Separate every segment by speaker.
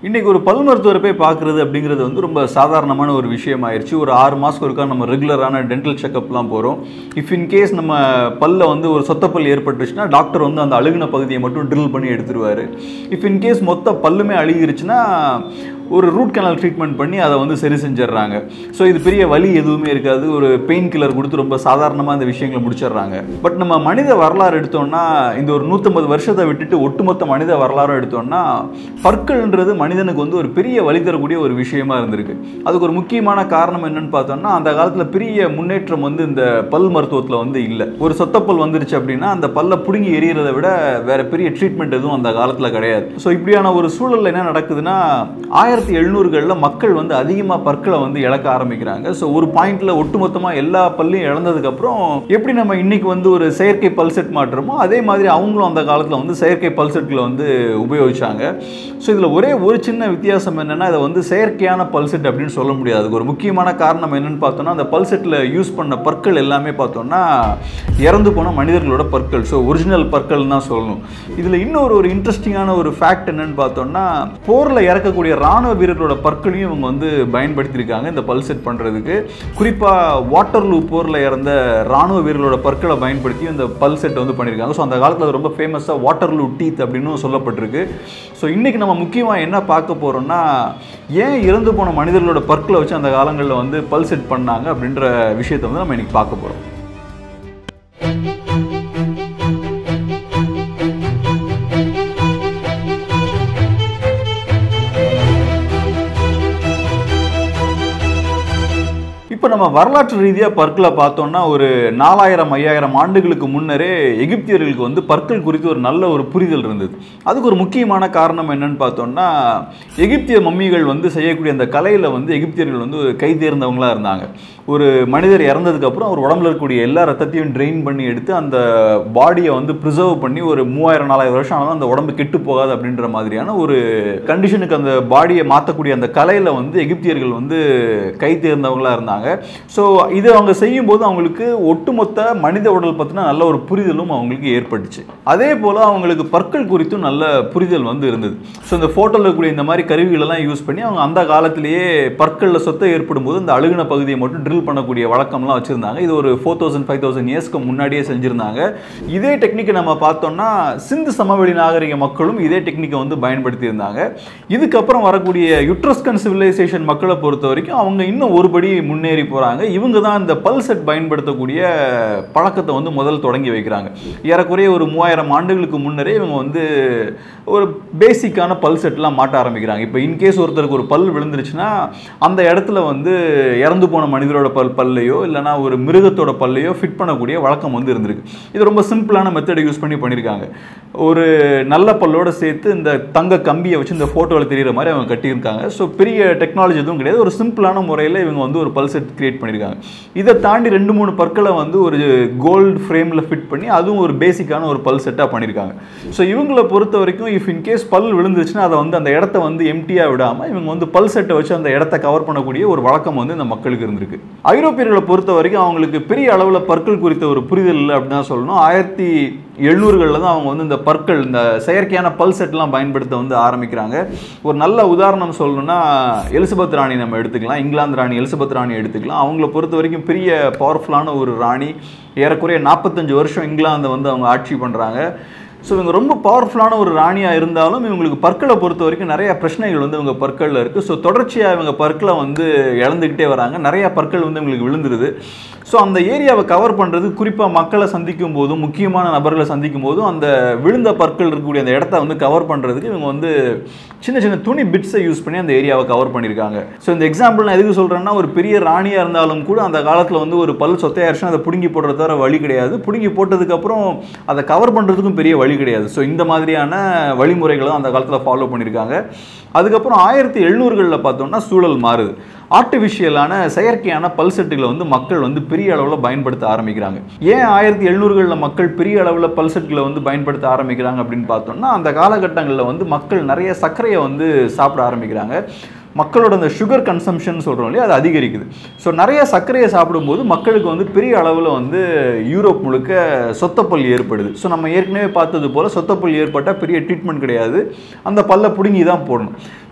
Speaker 1: இன்றைக்கி ஒரு பல் மருத்துவரை போய் பார்க்குறது அப்படிங்கிறது வந்து ரொம்ப சாதாரணமான ஒரு விஷயம் ஆயிடுச்சு ஒரு ஆறு மாதத்துக்கு ஒருக்கா நம்ம ரெகுலரான டென்டல் செக்கப்லாம் போகிறோம் இஃப் இன் கேஸ் நம்ம பல்ல வந்து ஒரு சொத்தப்பல் ஏற்பட்டுச்சுன்னா டாக்டர் வந்து அந்த அழுகின பகுதியை மட்டும் ட்ரில் பண்ணி எடுத்துருவார் இஃப் இன் கேஸ் மொத்த பல்லுமே அழுகிருச்சுன்னா ஒரு ரூட் கனல் ட்ரீட்மெண்ட் பண்ணி அதை வந்து சரி செஞ்சிடுறாங்க ஸோ இது பெரிய வலி எதுவுமே இருக்காது ஒரு பெயின் கில்லர் கொடுத்து ரொம்ப சாதாரணமாக இந்த விஷயங்களை முடிச்சிடுறாங்க பட் நம்ம மனித வரலாறு எடுத்தோம்னா இந்த ஒரு நூற்றம்பது வருஷத்தை விட்டுட்டு ஒட்டுமொத்த மனித வரலாறு எடுத்தோம்னா பற்கள்ன்றது மனிதனுக்கு வந்து ஒரு பெரிய வழி தரக்கூடிய ஒரு விஷயமா இருந்திருக்கு அதுக்கு ஒரு முக்கியமான காரணம் என்னன்னு பார்த்தோம்னா அந்த காலத்தில் பெரிய முன்னேற்றம் வந்து இந்த பல் மருத்துவத்தில் வந்து இல்லை ஒரு சொத்தப்பல் வந்துருச்சு அப்படின்னா அந்த பல்லை பிடுங்கி எரியறதை விட வேற பெரிய ட்ரீட்மெண்ட் எதுவும் அந்த காலத்தில் கிடையாது ஸோ இப்படியான ஒரு சூழல்ல என்ன நடக்குதுன்னா ஆயிரத்தி எழுநூறுகளில் மக்கள் வந்து அதிகமாக பற்களை வந்து இழக்க ஆரம்பிக்கிறாங்க ஸோ ஒரு பாயிண்ட்ல ஒட்டுமொத்தமாக எல்லா பல்லையும் இழந்ததுக்கப்புறம் எப்படி நம்ம இன்னைக்கு வந்து ஒரு செயற்கை பல்செட் மாட்டுறோமோ அதே மாதிரி அவங்களும் அந்த காலத்தில் வந்து செயற்கை பல்செட்களை வந்து உபயோகிச்சாங்க ஸோ இதில் ஒரே ஒரு சின்ன வித்தியாசம் என்னென்னா இதை வந்து செயற்கையான பல்செட் அப்படின்னு சொல்ல முடியாது அதுக்கு ஒரு முக்கியமான காரணம் என்னன்னு பார்த்தோம்னா அந்த பல்செட்டில் யூஸ் பண்ண பற்கள் எல்லாமே பார்த்தோம்னா இறந்து போன மனிதர்களோட பற்கள் ஸோ ஒரிஜினல் பற்கள் தான் சொல்லணும் இதில் இன்னொரு ஒரு இன்ட்ரெஸ்டிங்கான ஒரு ஃபேக்ட் என்னன்னு பார்த்தோம்னா போரில் இறக்கக்கூடிய ராணுவ வீரர்களோட பற்களையும் இவங்க வந்து பயன்படுத்தியிருக்காங்க இந்த பல்செட் பண்ணுறதுக்கு குறிப்பாக வாட்டர்லூ போரில் இறந்த ராணுவ வீரர்களோட பற்களை பயன்படுத்தி இந்த பல்செட் வந்து பண்ணியிருக்காங்க ஸோ அந்த காலத்தில் அது ரொம்ப ஃபேமஸாக வாட்டர்லூ டீத் அப்படின்னு சொல்லப்பட்டிருக்கு ஸோ இன்றைக்கி நம்ம முக்கியமாக என்ன பார்க்க போகிறோம்னா ஏன் இறந்து போன மனிதர்களோட பற்களை வச்சு அந்த காலங்களில் வந்து பல்செட் பண்ணாங்க அப்படின்ற விஷயத்தை வந்து நம்ம இன்னைக்கு பார்க்க போகிறோம் இப்போ நம்ம வரலாற்று ரீதியாக பற்களை பார்த்தோம்னா ஒரு நாலாயிரம் ஐயாயிரம் ஆண்டுகளுக்கு முன்னரே எகிப்தியர்களுக்கு வந்து பற்கள் குறித்து ஒரு நல்ல ஒரு புரிதல் இருந்தது அதுக்கு ஒரு முக்கியமான காரணம் என்னன்னு பார்த்தோம்னா எகிப்திய மம்மிகள் வந்து செய்யக்கூடிய அந்த கலையில் வந்து எகிப்தியர்கள் வந்து கை தேர்ந்தவங்களா இருந்தாங்க ஒரு மனிதர் இறந்ததுக்கப்புறம் அவர் உடம்புல இருக்கக்கூடிய எல்லா ரத்தத்தையும் ட்ரெயின் பண்ணி எடுத்து அந்த பாடியை வந்து ப்ரிசர்வ் பண்ணி ஒரு மூவாயிரம் நாலாயிரம் வருஷம் ஆனாலும் அந்த உடம்பு கெட்டு போகாது அப்படின்ற மாதிரியான ஒரு கண்டிஷனுக்கு அந்த பாடியை மாற்றக்கூடிய அந்த கலையில் வந்து எகிப்தியர்கள் வந்து கை தேர்ந்தவங்களா இருந்தாங்க ஸோ இது அவங்க செய்யும்போது அவங்களுக்கு ஒட்டுமொத்த மனித உடல் பற்றின நல்ல ஒரு புரிதலும் அவங்களுக்கு ஏற்பட்டுச்சு அதே போல் அவங்களுக்கு பற்கள் குறித்தும் நல்ல புரிதல் வந்து இருந்தது ஸோ இந்த ஃபோட்டோவில் இருக்கக்கூடிய இந்த மாதிரி கருவிகளெல்லாம் யூஸ் பண்ணி அவங்க அந்த காலத்திலேயே பற்களில் சொத்தை ஏற்படும் போது இந்த அழுகின பகுதியை மட்டும் ட்ரில் பண்ணக்கூடிய வழக்கம்லாம் வச்சுருந்தாங்க இது ஒரு ஃபோர் தௌசண்ட் ஃபைவ் தௌசண்ட் இயர்ஸ்க்கு முன்னாடியே செஞ்சுருந்தாங்க இதே டெக்னிக்கை நம்ம பார்த்தோம்னா சிந்து சமவெளி நாகரிக மக்களும் இதே டெக்னிக்கை வந்து பயன்படுத்தி இருந்தாங்க இதுக்கப்புறம் வரக்கூடிய யுட்ரஸ்கன் சிவிலைசேஷன் மக்களை பொறுத்த வரைக்கும் அவங்க இன்னும் ஒருபடி முன்னேறி போகிறாங்க இவங்க தான் இந்த பல்செட் பயன்படுத்தக்கூடிய பழக்கத்தை வந்து முதல் தொடங்கி வைக்கிறாங்க ஏறக்குறைய ஒரு மூவாயிரம் ஆண்டுகளுக்கு முன்னரே இவங்க வந்து ஒரு பேசிக்கான பல்செட்லாம் மாட்ட ஆரம்பிக்கிறாங்க இப்போ இன்கேஸ் ஒருத்தருக்கு ஒரு பல் விழுந்துருச்சுன்னா அந்த இடத்துல வந்து இறந்து போன மனிதரோட பல் பல்லையோ இல்லைனா ஒரு மிருகத்தோட பல்லையோ ஃபிட் பண்ணக்கூடிய வழக்கம் வந்து இருந்திருக்கு இது ரொம்ப சிம்பிளான மெத்தடை யூஸ் பண்ணி பண்ணியிருக்காங்க ஒரு நல்ல பல்லோட சேர்த்து இந்த தங்க கம்பியை வச்சு இந்த ஃபோட்டோவில் தெரிகிற மாதிரி அவங்க கட்டியிருக்காங்க ஸோ பெரிய டெக்னாலஜி எதுவும் கிடையாது ஒரு சிம்பிளான முறையில் இவங்க வந்து ஒரு பல்செட் கிரியேட் பண்ணியிருக்காங்க இதை தாண்டி ரெண்டு மூணு பற்களை வந்து ஒரு கோல்டு ஃப்ரேமில் ஃபிட் பண்ணி அதுவும் ஒரு பேசிக்கான ஒரு பல் செட்டாக பண்ணியிருக்காங்க ஸோ இவங்களை பொறுத்த வரைக்கும் இஃப் இன் கேஸ் பல் விழுந்துச்சுன்னா அதை வந்து அந்த இடத்த வந்து எம்டியாக விடாமல் இவங்க வந்து பல் செட்டை வச்சு அந்த இடத்த கவர் பண்ணக்கூடிய ஒரு வழக்கம் வந்து இந்த மக்களுக்கு இருந்திருக்கு ஐரோப்பியர்களை பொறுத்த வரைக்கும் அவங்களுக்கு பெரிய அளவில் பற்கள் குறித்த ஒரு புரிதல் இல்லை அப்படின்னு தான் சொல்லணும் ஆயிரத்தி எழுநூறுகளில் தான் அவங்க வந்து இந்த பற்கள் இந்த செயற்கையான பல் செட்லாம் பயன்படுத்த வந்து ஆரம்பிக்கிறாங்க ஒரு நல்ல உதாரணம் சொல்லணும்னா எலிசபெத் ராணி நம்ம எடுத்துக்கலாம் இங்கிலாந்து ராணி எலிசபெத் ராணி எடுத்துக்கலாம் அவங்கள பொறுத்த வரைக்கும் பெரிய பவர்ஃபுல்லான ஒரு ராணி ஏறக்குறைய நாற்பத்தஞ்சு வருஷம் இங்கிலாந்தை வந்து அவங்க ஆட்சி பண்ணுறாங்க ஸோ இவங்க ரொம்ப பவர்ஃபுல்லான ஒரு ராணியாக இருந்தாலும் இவங்களுக்கு பற்களை பொறுத்த வரைக்கும் நிறைய பிரச்சனைகள் வந்து இவங்க பற்களில் இருக்குது ஸோ தொடர்ச்சியாக இவங்க பற்களை வந்து இழந்துக்கிட்டே வராங்க நிறையா பற்கள் வந்து இவங்களுக்கு விழுந்துருது ஸோ அந்த ஏரியாவை கவர் பண்ணுறது குறிப்பாக மக்களை சந்திக்கும் போதும் முக்கியமான நபர்களை சந்திக்கும் போதும் அந்த விழுந்த பற்கள் இருக்கக்கூடிய அந்த இடத்த வந்து கவர் பண்ணுறதுக்கு இவங்க வந்து சின்ன சின்ன துணி பிட்ஸை யூஸ் பண்ணி அந்த ஏரியாவை கவர் பண்ணியிருக்காங்க ஸோ இந்த எக்ஸாம்பிள் நான் எதுக்கு சொல்கிறேன்னா ஒரு பெரிய ராணியாக இருந்தாலும் கூட அந்த காலத்தில் வந்து ஒரு பல் சொத்தையாயிருச்சுன்னா அதை பிடுங்கி போடுறது தவிர வழி கிடையாது பிடுங்கி போட்டதுக்கப்புறம் அதை கவர் பண்ணுறதுக்கும் பெரிய வழி கிடையாது ஸோ இந்த மாதிரியான வழிமுறைகளை அந்த காலத்தில் ஃபாலோ பண்ணியிருக்காங்க அதுக்கப்புறம் ஆயிரத்தி எழுநூறுகளில் பார்த்தோம்னா சூழல் மாறுது ஆர்டிஃபிஷியலான செயற்கையான பல்செட்டுகளை வந்து மக்கள் வந்து பெரிய அளவில் பயன்படுத்த ஆரம்பிக்கிறாங்க ஏன் ஆயிரத்தி எழுநூறுகளில் மக்கள் பெரிய அளவில் பல்செட்டுகளை வந்து பயன்படுத்த ஆரம்பிக்கிறாங்க அப்படின்னு பார்த்தோம்னா அந்த காலகட்டங்களில் வந்து மக்கள் நிறைய சர்க்கரையை வந்து சாப்பிட ஆரம்பிக்கிறாங்க மக்களோட அந்த சுகர் கன்சம்ஷன் சொல்கிறோம் இல்லையா அது அதிகரிக்குது ஸோ நிறைய சர்க்கரையை சாப்பிடும்போது மக்களுக்கு வந்து பெரிய அளவில் வந்து யூரோப் முழுக்க சொத்தப்பல் ஏற்படுது ஸோ நம்ம ஏற்கனவே பார்த்தது போல் சொத்தப்பல் ஏற்பட்டால் பெரிய ட்ரீட்மெண்ட் கிடையாது அந்த பல்லை பிடுங்கி தான் போடணும்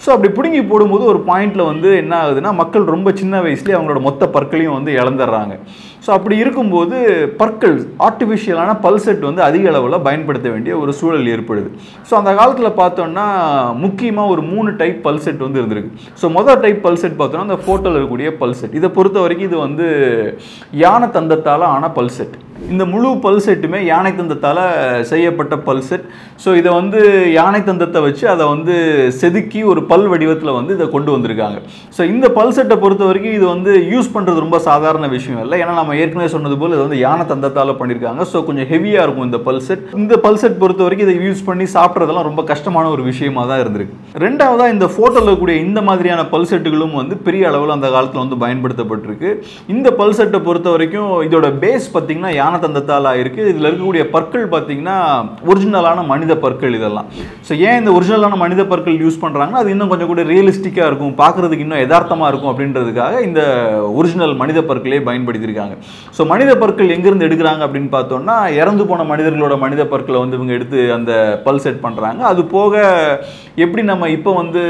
Speaker 1: ஸோ அப்படி பிடுங்கி போடும்போது ஒரு பாயிண்ட்ல வந்து என்ன ஆகுதுன்னா மக்கள் ரொம்ப சின்ன வயசுலேயே அவங்களோட மொத்த பற்களையும் வந்து இழந்துடுறாங்க ஸோ அப்படி இருக்கும்போது பற்கள் ஆர்டிஃபிஷியலான பல்செட் வந்து அதிக அளவில் பயன்படுத்த வேண்டிய ஒரு சூழல் ஏற்படுது ஸோ அந்த காலத்தில் பார்த்தோம்னா முக்கியமாக ஒரு மூணு டைப் பல்செட் வந்து இருந்திருக்கு ஸோ மொதல் டைப் பல்செட் பார்த்தோம்னா அந்த ஃபோட்டோவில் இருக்கக்கூடிய பல்செட் இதை பொறுத்த வரைக்கும் இது வந்து யானை தந்தத்தால் ஆன பல்செட் இந்த முழு பல்செட்டுமே யானை தந்தத்தால் செய்யப்பட்ட பல்செட் ஸோ இதை வந்து யானை தந்தத்தை வச்சு அதை வந்து செதுக்கி ஒரு பல் வடிவத்தில் வந்து இதை கொண்டு வந்திருக்காங்க ஸோ இந்த பல்செட்டை பொறுத்த வரைக்கும் இது வந்து யூஸ் பண்ணுறது ரொம்ப சாதாரண விஷயம் இல்லை ஏன்னா நம்ம ஏற்கனவே சொன்னது போல் இது வந்து யானை தந்தத்தால் பண்ணியிருக்காங்க ஸோ கொஞ்சம் ஹெவியாக இருக்கும் இந்த பல்செட் இந்த பல்செட் பொறுத்த வரைக்கும் இதை யூஸ் பண்ணி சாப்பிட்றதெல்லாம் ரொம்ப கஷ்டமான ஒரு விஷயமா தான் இருந்திருக்கு ரெண்டாவதாக இந்த ஃபோட்டோவில் இருக்கக்கூடிய இந்த மாதிரியான பல்செட்டுகளும் வந்து பெரிய அளவில் அந்த காலத்தில் வந்து பயன்படுத்தப்பட்டிருக்கு இந்த பல்செட்டை பொறுத்த வரைக்கும் இதோட பேஸ் பார்த்தீங்கன்னா யானை தந்தத்தால் ஆயிருக்கு இதில் இருக்கக்கூடிய பற்கள் பார்த்தீங்கன்னா ஒரிஜினலான மனித பற்கள் இதெல்லாம் ஸோ ஏன் இந்த ஒரிஜினலான மனித பற்கள் யூஸ் பண்ணுறாங்கன்னா அது இன்னும் கொஞ்சம் கூட ரியலிஸ்டிக்காக இருக்கும் பார்க்குறதுக்கு இன்னும் யதார்த்தமாக இருக்கும் அப்படின்றதுக்காக இந்த ஒரிஜினல் மனித பற்களே பயன்படுத்தியிருக்காங்க ஸோ மனித பற்கள் எங்கேருந்து எடுக்கிறாங்க அப்படின்னு பார்த்தோம்னா இறந்து போன மனிதர்களோட மனித பற்களை வந்து இவங்க எடுத்து அந்த பல் செட் பண்ணுறாங்க அது போக எப்படி நம்ம இப்போ வந்து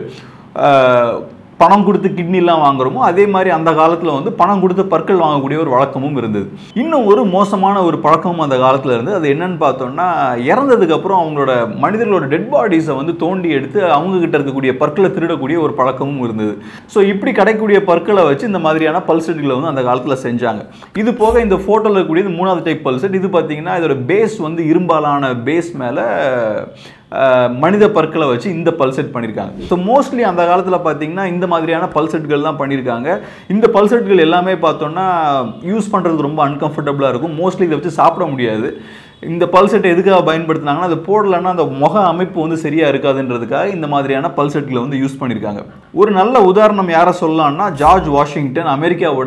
Speaker 1: ஆஹ், பணம் கொடுத்து கிட்னிலாம் வாங்குறோமோ அதே மாதிரி அந்த காலத்தில் வந்து பணம் கொடுத்து பற்கள் வாங்கக்கூடிய ஒரு வழக்கமும் இருந்தது இன்னும் ஒரு மோசமான ஒரு பழக்கமும் அந்த காலத்தில் இருந்து அது என்னன்னு பார்த்தோம்னா இறந்ததுக்கு அப்புறம் அவங்களோட மனிதர்களோட டெட் பாடிஸை வந்து தோண்டி எடுத்து அவங்க கிட்ட இருக்கக்கூடிய பற்களை திருடக்கூடிய ஒரு பழக்கமும் இருந்தது ஸோ இப்படி கிடைக்கக்கூடிய பற்களை வச்சு இந்த மாதிரியான பல்செட்டுகளை வந்து அந்த காலத்தில் செஞ்சாங்க இது போக இந்த ஃபோட்டோவில் இருக்கக்கூடியது மூணாவது டைப் பல்செட் இது பார்த்தீங்கன்னா இதோட பேஸ் வந்து இரும்பாலான பேஸ் மேலே அஹ், மனித பற்களை வச்சு இந்த பல்செட் பண்ணியிருக்காங்க ஸோ மோஸ்ட்லி அந்த காலத்தில் பார்த்தீங்கன்னா இந்த மாதிரியான பல்செட்கள் தான் பண்ணியிருக்காங்க இந்த பல்செட்கள் எல்லாமே பார்த்தோம்னா யூஸ் பண்ணுறது ரொம்ப அன்கம்ஃபர்டபுளாக இருக்கும் மோஸ்ட்லி இதை வச்சு சாப்பிட முடியாது இந்த பல்செட்டை எதுக்காக பயன்படுத்தினாங்கன்னா அது போடலைன்னா அந்த முக அமைப்பு வந்து சரியாக இருக்காதுன்றதுக்காக இந்த மாதிரியான பல்செட்களை வந்து யூஸ் பண்ணியிருக்காங்க ஒரு நல்ல உதாரணம் யாரை சொல்லலாம்னா ஜார்ஜ் வாஷிங்டன் அமெரிக்காவோட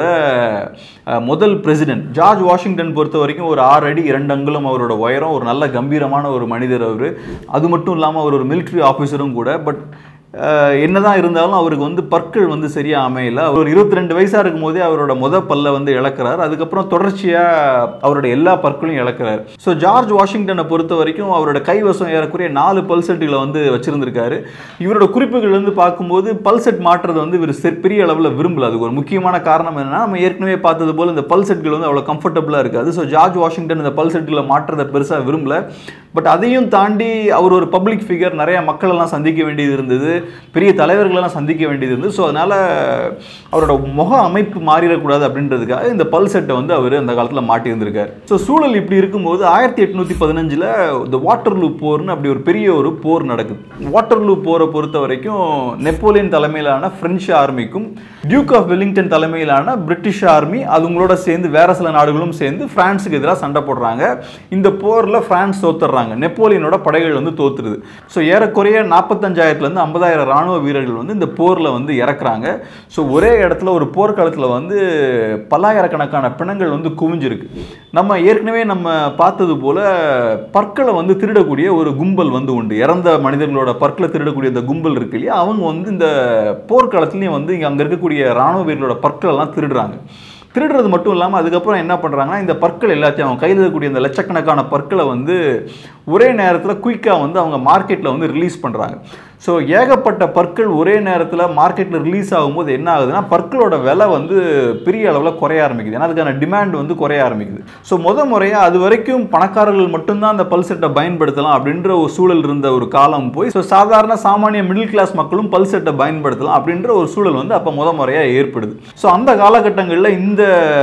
Speaker 1: அஹ், முதல் பிரசிடென்ட் ஜார்ஜ் வாஷிங்டன் பொறுத்த வரைக்கும் ஒரு ஆறு அடி இரண்டு அங்குலம் அவரோட உயரம் ஒரு நல்ல கம்பீரமான ஒரு மனிதர் அவர் அது மட்டும் இல்லாமல் அவர் ஒரு military ஆஃபீஸரும் கூட பட் அஹ் என்னதான் இருந்தாலும் அவருக்கு வந்து பற்கள் வந்து சரியா அமையல அவர் இருபத்தி ரெண்டு வயசா இருக்கும் போதே அவரோட முத பல்ல வந்து இழக்கிறார் அதுக்கப்புறம் தொடர்ச்சியா அவரோட எல்லா பற்களையும் இழக்கிறார் ஸோ ஜார்ஜ் வாஷிங்டனை பொறுத்த வரைக்கும் அவரோட கைவசம் ஏறக்குறைய நாலு பல்செட்டுகளை வந்து வச்சிருந்திருக்காரு இவரோட குறிப்புகள் வந்து பார்க்கும்போது பல்செட் மாற்றுறது வந்து இவர் செ- பெரிய அளவில் விரும்பல அதுக்கு ஒரு முக்கியமான காரணம் என்னன்னா நம்ம ஏற்கனவே பார்த்தது போல இந்த பல்செட்கள் வந்து அவ்வளோ கம்ஃபர்டபுளாக இருக்காது ஸோ ஜார்ஜ் வாஷிங்டன் இந்த பல்செட்களை மாற்றுறதை பெருசாக விரும்பல பட் அதையும் தாண்டி அவர் ஒரு பப்ளிக் ஃபிகர் நிறைய மக்கள் எல்லாம் சந்திக்க வேண்டியது இருந்தது பெரிய தலைவர்களெல்லாம் சந்திக்க வேண்டியது இருந்தது ஸோ அதனால அவரோட முக அமைப்பு மாறிடக்கூடாது அப்படின்றதுக்காக இந்த பல் செட்டை வந்து அவர் அந்த காலத்தில் மாட்டியிருந்திருக்காரு ஸோ சூழல் இப்படி இருக்கும்போது ஆயிரத்தி எட்நூத்தி பதினஞ்சில் இந்த வாட்டர்லூ போர்னு அப்படி ஒரு பெரிய ஒரு போர் நடக்குது வாட்டர்லூ போரை பொறுத்த வரைக்கும் நெப்போலியன் தலைமையிலான பிரெஞ்சு ஆர்மிக்கும் டியூக் ஆஃப் வெலிங்டன் தலைமையிலான பிரிட்டிஷ் ஆர்மி அதுங்களோட சேர்ந்து வேற சில நாடுகளும் சேர்ந்து பிரான்ஸுக்கு எதிராக சண்டை போடுறாங்க இந்த போரில் பிரான்ஸ் தோத்துடுறாங்க நெப்போலியனோட படைகள் வந்து தோத்துருது ஸோ ஏறக்குறைய நாற்பத்தஞ்சாயிரத்துலேருந்து ஐம்பதாயிரம் ராணுவ வீரர்கள் வந்து இந்த போரில் வந்து இறக்குறாங்க ஸோ ஒரே இடத்துல ஒரு போர்க்களத்தில் வந்து பல்லாயிரக்கணக்கான பிணங்கள் வந்து குவிஞ்சிருக்கு நம்ம ஏற்கனவே நம்ம பார்த்தது போல பற்களை வந்து திருடக்கூடிய ஒரு கும்பல் வந்து உண்டு இறந்த மனிதர்களோட பற்களை திருடக்கூடிய இந்த கும்பல் இருக்கு இல்லையா அவங்க வந்து இந்த போர்க்களத்துலேயும் வந்து இங்கே அங்கே இருக்கக்கூடிய ராணுவ வீரர்களோட பற்கள் எல்லாம் திருடுறாங்க திருடுறது மட்டும் இல்லாமல் அதுக்கப்புறம் என்ன பண்ணுறாங்கன்னா இந்த பற்கள் எல்லாத்தையும் அவங்க கையில் இருக்கக்கூடிய இந்த லட்சக்கணக்கான பற்களை வந்து ஒரே நேரத்தில் குயிக்காக வந்து அவங்க மார்க்கெட்டில் வந்து ரிலீஸ் பண்ணுறாங்க ஸோ ஏகப்பட்ட பற்கள் ஒரே நேரத்தில் மார்க்கெட்டில் ரிலீஸ் ஆகும்போது என்ன ஆகுதுன்னா பற்களோட விலை வந்து பெரிய அளவில் குறைய ஆரம்பிக்குது ஏன்னா அதுக்கான டிமாண்ட் வந்து குறைய ஆரம்பிக்குது ஸோ முத முறையாக அது வரைக்கும் பணக்காரர்கள் மட்டும்தான் அந்த பல் செட்டை பயன்படுத்தலாம் அப்படின்ற ஒரு சூழல் இருந்த ஒரு காலம் போய் ஸோ சாதாரண சாமானிய மிடில் கிளாஸ் மக்களும் பல் செட்டை பயன்படுத்தலாம் அப்படின்ற ஒரு சூழல் வந்து அப்போ முத முறையாக ஏற்படுது ஸோ அந்த காலகட்டங்களில் இந்த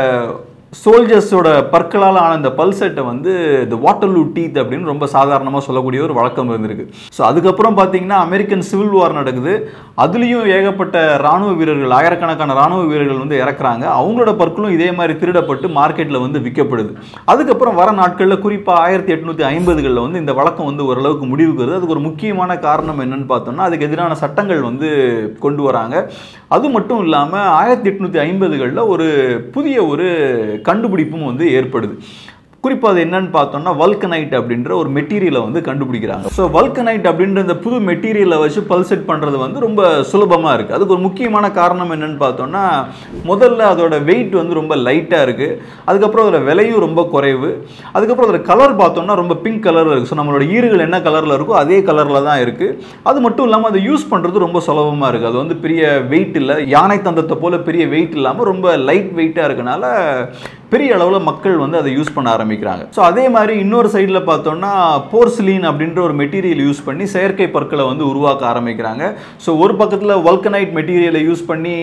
Speaker 1: சோல்ஜர்ஸோட பற்களால் ஆன இந்த பல்செட்டை வந்து இந்த வாட்டர்லூ டீத் அப்படின்னு ரொம்ப சாதாரணமாக சொல்லக்கூடிய ஒரு வழக்கம் இருந்திருக்கு ஸோ அதுக்கப்புறம் பார்த்தீங்கன்னா அமெரிக்கன் சிவில் வார் நடக்குது அதுலேயும் ஏகப்பட்ட ராணுவ வீரர்கள் ஆயிரக்கணக்கான ராணுவ வீரர்கள் வந்து இறக்குறாங்க அவங்களோட பற்களும் இதே மாதிரி திருடப்பட்டு மார்க்கெட்டில் வந்து விற்கப்படுது அதுக்கப்புறம் வர நாட்களில் குறிப்பாக ஆயிரத்தி எட்நூற்றி ஐம்பதுகளில் வந்து இந்த வழக்கம் வந்து ஓரளவுக்கு முடிவுக்கு வருது அதுக்கு ஒரு முக்கியமான காரணம் என்னன்னு பார்த்தோம்னா அதுக்கு எதிரான சட்டங்கள் வந்து கொண்டு வராங்க அது மட்டும் இல்லாமல் ஆயிரத்தி எட்நூற்றி ஐம்பதுகளில் ஒரு புதிய ஒரு கண்டுபிடிப்பும் வந்து ஏற்படுது குறிப்பாக அது என்னன்னு பார்த்தோம்னா வல்கனைட் அப்படின்ற ஒரு மெட்டீரியலை வந்து கண்டுபிடிக்கிறாங்க ஸோ வல்கனைட் அப்படின்ற இந்த புது மெட்டீரியலை வச்சு பல் செட் பண்ணுறது வந்து ரொம்ப சுலபமாக இருக்குது அதுக்கு ஒரு முக்கியமான காரணம் என்னன்னு பார்த்தோம்னா முதல்ல அதோட வெயிட் வந்து ரொம்ப லைட்டாக இருக்குது அதுக்கப்புறம் அதோட விலையும் ரொம்ப குறைவு அதுக்கப்புறம் அதோட கலர் பார்த்தோம்னா ரொம்ப பிங்க் கலரில் இருக்குது ஸோ நம்மளோட ஈறுகள் என்ன கலரில் இருக்கோ அதே கலரில் தான் இருக்குது அது மட்டும் இல்லாமல் அதை யூஸ் பண்ணுறது ரொம்ப சுலபமாக இருக்குது அது வந்து பெரிய வெயிட் இல்லை யானை தந்தத்தை போல பெரிய வெயிட் இல்லாமல் ரொம்ப லைட் வெயிட்டாக இருக்கனால பெரிய அளவில் மக்கள் வந்து அதை யூஸ் பண்ண ஆரம்பிக்கிறாங்க ஸோ அதே மாதிரி இன்னொரு சைடில் பார்த்தோம்னா போர்சிலின் அப்படின்ற ஒரு மெட்டீரியல் யூஸ் பண்ணி செயற்கை பற்களை வந்து உருவாக்க ஆரம்பிக்கிறாங்க ஸோ ஒரு பக்கத்தில் வல்கனைட் மெட்டீரியலை யூஸ் பண்ணி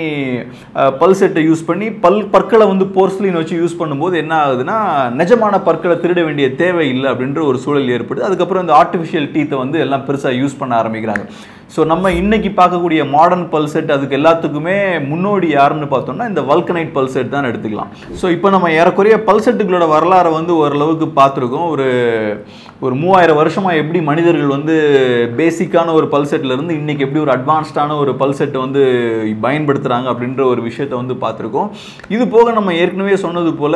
Speaker 1: பல் செட்டை யூஸ் பண்ணி பல் பற்களை வந்து போர்சிலின் வச்சு யூஸ் பண்ணும்போது என்ன ஆகுதுன்னா நிஜமான பற்களை திருட வேண்டிய தேவை இல்லை அப்படின்ற ஒரு சூழல் ஏற்படுது அதுக்கப்புறம் இந்த ஆர்டிஃபிஷியல் டீத்தை வந்து எல்லாம் பெருசாக யூஸ் பண்ண ஆரம்பிக்கிறாங்க ஸோ நம்ம இன்னைக்கு பார்க்கக்கூடிய மாடர்ன் பல் செட் அதுக்கு எல்லாத்துக்குமே முன்னோடி யாருன்னு பார்த்தோம்னா இந்த வல்கனைட் பல் செட் தான் எடுத்துக்கலாம் ஸோ இப்போ நம்ம ஏறக்குறைய பல் செட்டுகளோட வரலாறை வந்து ஓரளவுக்கு பார்த்துருக்கோம் ஒரு ஒரு மூவாயிரம் வருஷமாக எப்படி மனிதர்கள் வந்து பேசிக்கான ஒரு பல் செட்ல இருந்து இன்னைக்கு எப்படி ஒரு அட்வான்ஸ்டான ஒரு பல் செட்டை வந்து பயன்படுத்துகிறாங்க அப்படின்ற ஒரு விஷயத்தை வந்து பார்த்துருக்கோம் இது போக நம்ம ஏற்கனவே சொன்னது போல்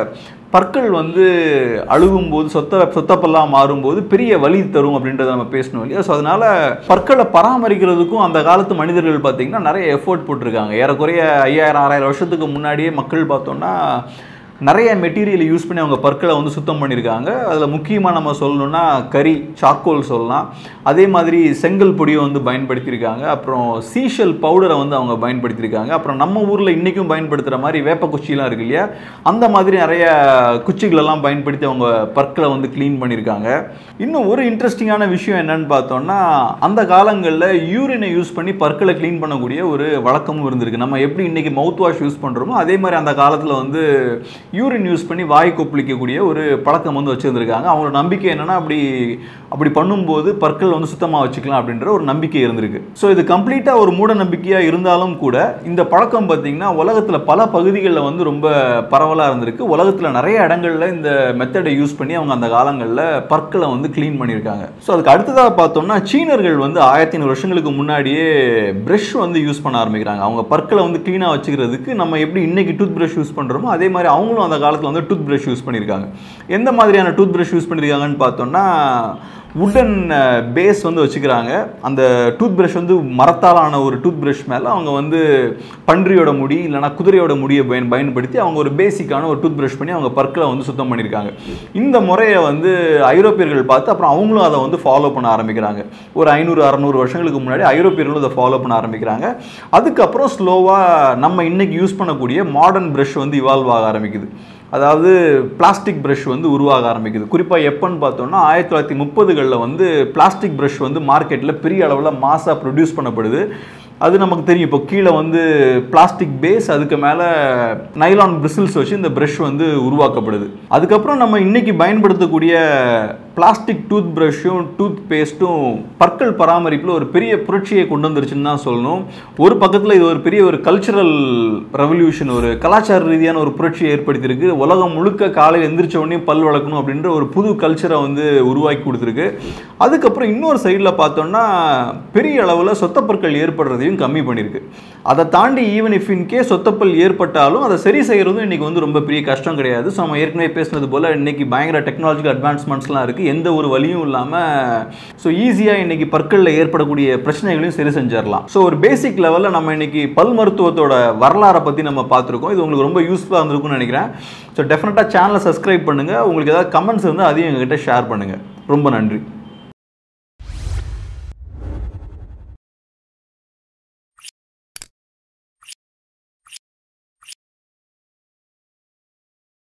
Speaker 1: பற்கள் வந்து அழுகும் போது சொத்த சொத்தப்பெல்லாம் மாறும்போது பெரிய வலி தரும் அப்படின்றத நம்ம பேசணும் இல்லையா ஸோ அதனால பற்களை பராமரிக்கிறதுக்கும் அந்த காலத்து மனிதர்கள் பார்த்தீங்கன்னா நிறைய எஃபோர்ட் போட்டிருக்காங்க ஏறக்குறைய ஐயாயிரம் ஆறாயிரம் வருஷத்துக்கு முன்னாடியே மக்கள் பார்த்தோம்னா நிறைய மெட்டீரியல் யூஸ் பண்ணி அவங்க பற்களை வந்து சுத்தம் பண்ணியிருக்காங்க அதில் முக்கியமாக நம்ம சொல்லணும்னா கறி சாக்கோல் சொல்லலாம் அதே மாதிரி செங்கல் பொடியை வந்து பயன்படுத்தியிருக்காங்க அப்புறம் சீஷல் பவுடரை வந்து அவங்க பயன்படுத்தியிருக்காங்க அப்புறம் நம்ம ஊரில் இன்றைக்கும் பயன்படுத்துகிற மாதிரி வேப்ப குச்சிலாம் இருக்கு இல்லையா அந்த மாதிரி நிறைய குச்சிகளெல்லாம் பயன்படுத்தி அவங்க பற்களை வந்து க்ளீன் பண்ணியிருக்காங்க இன்னும் ஒரு இன்ட்ரெஸ்டிங்கான விஷயம் என்னன்னு பார்த்தோம்னா அந்த காலங்களில் யூரினை யூஸ் பண்ணி பற்களை க்ளீன் பண்ணக்கூடிய ஒரு வழக்கமும் இருந்திருக்கு நம்ம எப்படி இன்னைக்கு மவுத் வாஷ் யூஸ் பண்ணுறோமோ அதே மாதிரி அந்த காலத்தில் வந்து யூரின் யூஸ் பண்ணி வாய் கொப்பளிக்கக்கூடிய ஒரு பழக்கம் வந்து வச்சுருந்துருக்காங்க அவங்களோட நம்பிக்கை என்னன்னா அப்படி அப்படி பண்ணும்போது பற்கள் வந்து சுத்தமாக வச்சுக்கலாம் அப்படின்ற ஒரு நம்பிக்கை இருந்திருக்கு ஸோ இது கம்ப்ளீட்டாக ஒரு மூட நம்பிக்கையாக இருந்தாலும் கூட இந்த பழக்கம் பார்த்தீங்கன்னா உலகத்தில் பல பகுதிகளில் வந்து ரொம்ப பரவலாக இருந்திருக்கு உலகத்தில் நிறைய இடங்கள்ல இந்த மெத்தடை யூஸ் பண்ணி அவங்க அந்த காலங்களில் பற்களை வந்து க்ளீன் பண்ணியிருக்காங்க ஸோ அதுக்கு அடுத்ததாக பார்த்தோம்னா சீனர்கள் வந்து ஆயிரத்தி ஐநூறு வருஷங்களுக்கு முன்னாடியே ப்ரஷ் வந்து யூஸ் பண்ண ஆரம்பிக்கிறாங்க அவங்க பற்களை வந்து க்ளீனாக வச்சுக்கிறதுக்கு நம்ம எப்படி இன்னைக்கு டூத் ப்ரஷ் யூஸ் பண்ணுறோமோ அதே மாதிரி அவங்களும் அந்த காலத்தில் வந்து டூத் ப்ரஷ் யூஸ் பண்ணியிருக்காங்க எந்த மாதிரியான டூத் ப்ரஷ் யூஸ் பண்ணியிருக்காங்கன்னு பார்த்தோம்னா உடன் பேஸ் வந்து வச்சுக்கிறாங்க அந்த டூத் ப்ரஷ் வந்து மரத்தாலான ஒரு டூத் ப்ரஷ் மேலே அவங்க வந்து பன்றியோட முடி இல்லைனா குதிரையோட முடியை பயன் பயன்படுத்தி அவங்க ஒரு பேசிக்கான ஒரு டூத் ப்ரஷ் பண்ணி அவங்க பற்களை வந்து சுத்தம் பண்ணியிருக்காங்க இந்த முறையை வந்து ஐரோப்பியர்கள் பார்த்து அப்புறம் அவங்களும் அதை வந்து ஃபாலோ பண்ண ஆரம்பிக்கிறாங்க ஒரு ஐநூறு அறநூறு வருஷங்களுக்கு முன்னாடி ஐரோப்பியர்களும் அதை ஃபாலோ பண்ண ஆரம்பிக்கிறாங்க அதுக்கப்புறம் ஸ்லோவாக நம்ம இன்னைக்கு யூஸ் பண்ணக்கூடிய மாடர்ன் ப்ரஷ் வந்து இவால்வ் ஆக ஆரம்பிக்குது அதாவது பிளாஸ்டிக் ப்ரஷ் வந்து உருவாக ஆரம்பிக்குது குறிப்பாக எப்போன்னு பார்த்தோம்னா ஆயிரத்தி தொள்ளாயிரத்தி முப்பதுகளில் வந்து பிளாஸ்டிக் ப்ரஷ் வந்து மார்க்கெட்டில் பெரிய அளவில் மாசாக ப்ரொடியூஸ் பண்ணப்படுது அது நமக்கு தெரியும் இப்போ கீழே வந்து பிளாஸ்டிக் பேஸ் அதுக்கு மேலே நைலான் பிரிசில்ஸ் வச்சு இந்த ப்ரஷ் வந்து உருவாக்கப்படுது அதுக்கப்புறம் நம்ம இன்னைக்கு பயன்படுத்தக்கூடிய பிளாஸ்டிக் டூத் ப்ரஷ்ஷும் டூத் பேஸ்ட்டும் பற்கள் பராமரிப்பில் ஒரு பெரிய புரட்சியை கொண்டு வந்துருச்சுன்னு தான் சொல்லணும் ஒரு பக்கத்தில் இது ஒரு பெரிய ஒரு கல்ச்சுரல் ரெவல்யூஷன் ஒரு கலாச்சார ரீதியான ஒரு புரட்சியை ஏற்படுத்தியிருக்கு உலகம் முழுக்க காலையில் எந்திரிச்ச உடனே பல் வளர்க்கணும் அப்படின்ற ஒரு புது கல்ச்சரை வந்து உருவாக்கி கொடுத்துருக்கு அதுக்கப்புறம் இன்னொரு சைடில் பார்த்தோம்னா பெரிய அளவில் சொத்தப்பற்கள் ஏற்படுறதையும் கம்மி பண்ணியிருக்கு அதை தாண்டி ஈவன் இஃப் இன் கேஸ் சொத்தப்பல் ஏற்பட்டாலும் அதை சரி செய்கிறதும் இன்றைக்கி வந்து ரொம்ப பெரிய கஷ்டம் கிடையாது ஸோ நம்ம ஏற்கனவே பேசினது போல் இன்றைக்கி பயங்கர டெக்னாலஜிக்கல் அட்வான்ஸ்மெண்ட்ஸ்லாம் இருக்குது எந்த ஒரு வழியும் இல்லாமல் ஸோ ஈஸியாக இன்றைக்கி பற்களில் ஏற்படக்கூடிய பிரச்சனைகளையும் சரி செஞ்சிடலாம் ஸோ ஒரு பேசிக் லெவலில் நம்ம இன்றைக்கி பல் மருத்துவத்தோட வரலாறை பற்றி நம்ம பார்த்துருக்கோம் இது உங்களுக்கு ரொம்ப யூஸ்ஃபுல்லாக இருந்திருக்கும்னு நினைக்கிறேன் ஸோ டெஃபினட்டாக சேனலை சப்ஸ்கிரைப் பண்ணுங்கள் உங்களுக்கு ஏதாவது கமெண்ட்ஸ் இருந்தால் அதையும் எங்ககிட்ட ஷேர் பண்ணுங்கள் ரொம்ப நன்றி